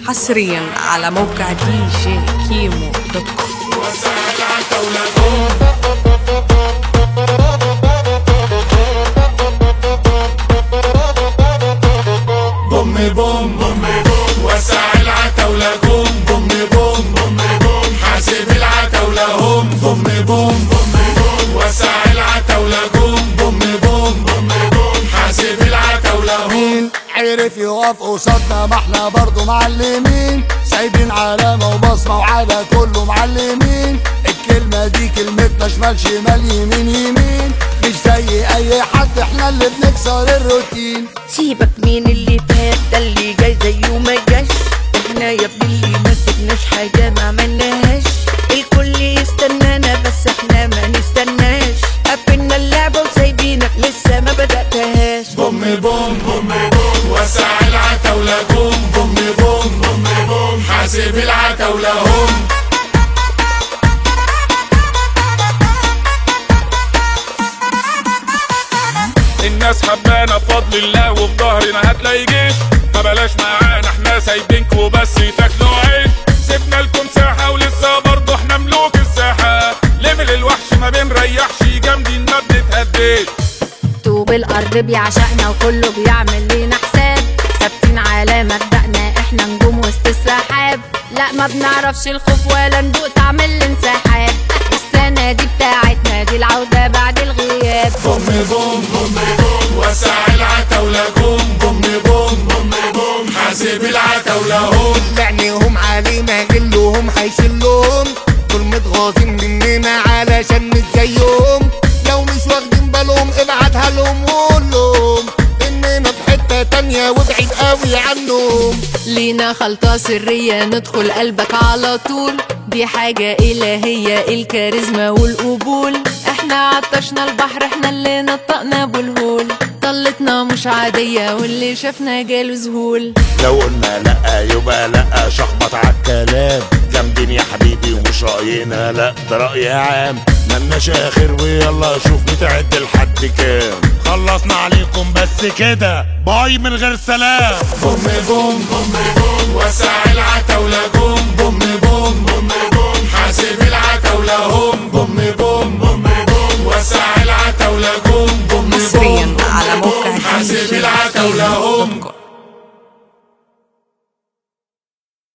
حصريا على موقع دي جي كيمو دوت كوم بوم بوم بوم بوم وسع العتاولة قوم بوم بوم بوم بوم حاسب العتاولة هم بوم بوم بوم بوم وسع العتاولة قوم بوم بوم بوم بوم حاسب العتاولة هم مين عرف يقف قصادنا ما احنا برضه معلمين سايبين علامة وبصمة وعلى كله معلمين الكلمة دي كلمتنا شمال شمال يمين يمين مش زي اي حد احنا اللي بنكسر الروتين سيبك مين اللي فات ده اللي جاي زيه ما جاش احنا يا ابني اللي ما سبناش حاجة ما عملناهاش الكل يستنانا بس احنا ما نستناش قفلنا اللعبة وسايبينك لسه ما بدأتهاش بوم بوم بوم بوم وسع العتاولة قوم بوم بوم بوم بوم حاسب العتاولة هم الناس حبانا بفضل الله وفي ظهرنا هتلاقي جيش فبلاش معانا احنا سايبينكوا وبس تاكلوا عيش سيبنا لكم ساحة ولسه برضه احنا ملوك الساحة ليفل الوحش ما بنريحش جامدين ما بنتهديش طوب الارض بيعشقنا وكله بيعمل لينا حساب ثابتين على مبدأنا احنا نجوم وسط السحاب لا ما بنعرفش الخوف ولا ندوق طعم الانسحاب السنة دي بتاعتنا دي العودة بعد الغياب بوم بوم بوم بوم وسع العتاولة قوم بوم بوم بوم بوم حاسب العتاولة هم لعنيهم علينا جلهم هيشلهم دول متغاظين مننا علشان مش زيهم لو مش واخدين بالهم ابعتها لهم وقول لهم اننا في حتة تانية وابعد قوي عنهم لينا خلطة سرية ندخل قلبك على طول دي حاجة إلهية الكاريزما والقبول احنا عطشنا البحر احنا اللي نطقنا بالهول طلتنا مش عادية واللي شافنا جاله ذهول لو قلنا لا يبقى لا شخبط عالكلام جامدين يا حبيبي ومش رأينا لا ده رأي عام ملناش اخر ويلا شوف بتعد لحد كام خلصنا عليكم بس كده باي من غير سلام بوم بوم بوم بوم وسع العتاولة قوم بوم بوم بوم بوم حاسب العتاولة هم بوم بوم بوم بوم وسع العتاولة قوم بوم حصريا بوم على موقع دي حاسب جي العتاولة كيمو هم دوت كوم